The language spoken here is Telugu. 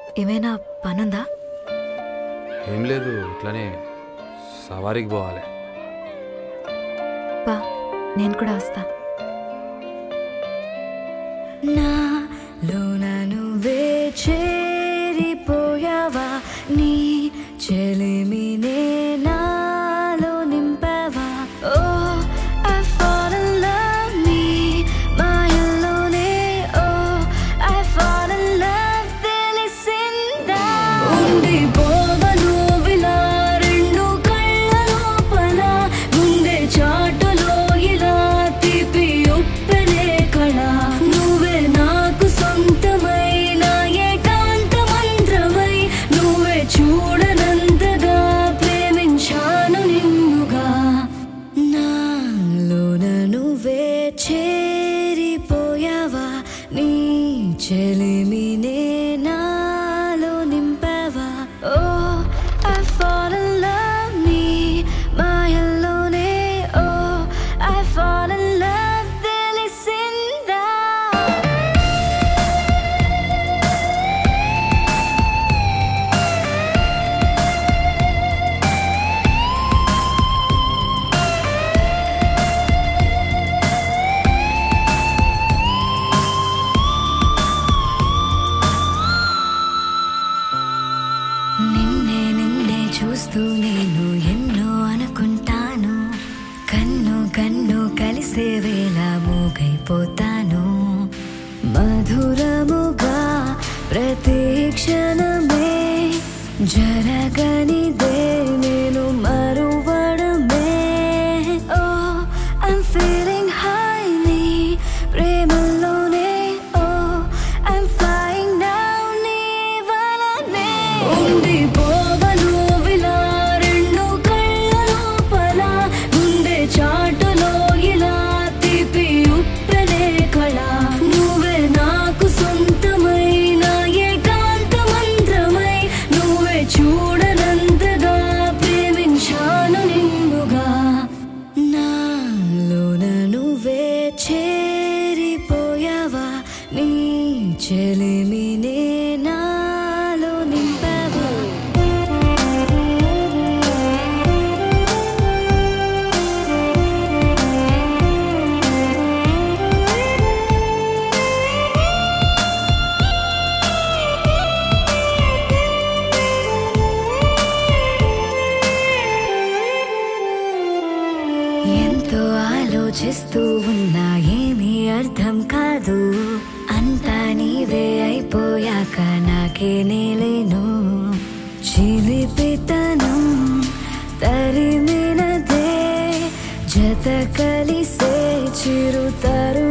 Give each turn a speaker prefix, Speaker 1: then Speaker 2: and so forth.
Speaker 1: ఏమైనా పనుందా
Speaker 2: ఏం లేదు ఇట్లానే సవారీకి పోవాలి
Speaker 1: పా నేను కూడా వస్తా
Speaker 3: నాలోన నువ్వే చేరిపోయావా నీ చెలిమినే నాలో నింపావా ఓ I fall in love నీ మాయల్లోనే ఓ I fall in love తెలిసిందా ఉండిపోవను విలా రెండు కళ్ళ లోపల ముందే చాటులో ఇలా తీపి ఉప్పెనే కళ నువ్వే నాకు సొంతమైన ఏకాంత మంత్రమై నువ్వే చూడనంతగా ప్రేమించాను నిన్నుగా నాలోన నువ్వే చేరిపోయావా నీ చెలిమినే నాలో నింపావా ఓ I fall in love నీ మాయల్లోనే ఓ I fall in love తెలిసిందా నిన్నే నిన్నే చూస్తూ నేను ఎన్నో అనుకుంటాను కన్ను కన్ను కలిసే వేళ మూగైపోతాను మధురముగా ప్రతి క్షణమే జరగనిదే నేను మరువడమే ఓ I'm feeling high నీ ప్రేమలోనే ఓ I'm flying down నీ వలనే ఉండిపోవను విలా రెండు కళ్ళ లోపల ముందే చాటులో ఇలా తీపి ఉప్పెనే కళ నువ్వే నాకు సొంతమైన ఏకాంత మంత్రమై నువ్వే చూడనంతగా ప్రేమించాను నిన్నుగా నాలోన నువ్వే చేరిపోయావా నీ చెలిమినే నాలో నింపావా ఎంతో ఆలోచిస్తూ ఉన్నా ఏమీ అర్థం కాదు అంతా నీవే అయిపోయాక నాకే నేలేను చిలిపితనం తరిమినదే జత కలిసే చిరుతరు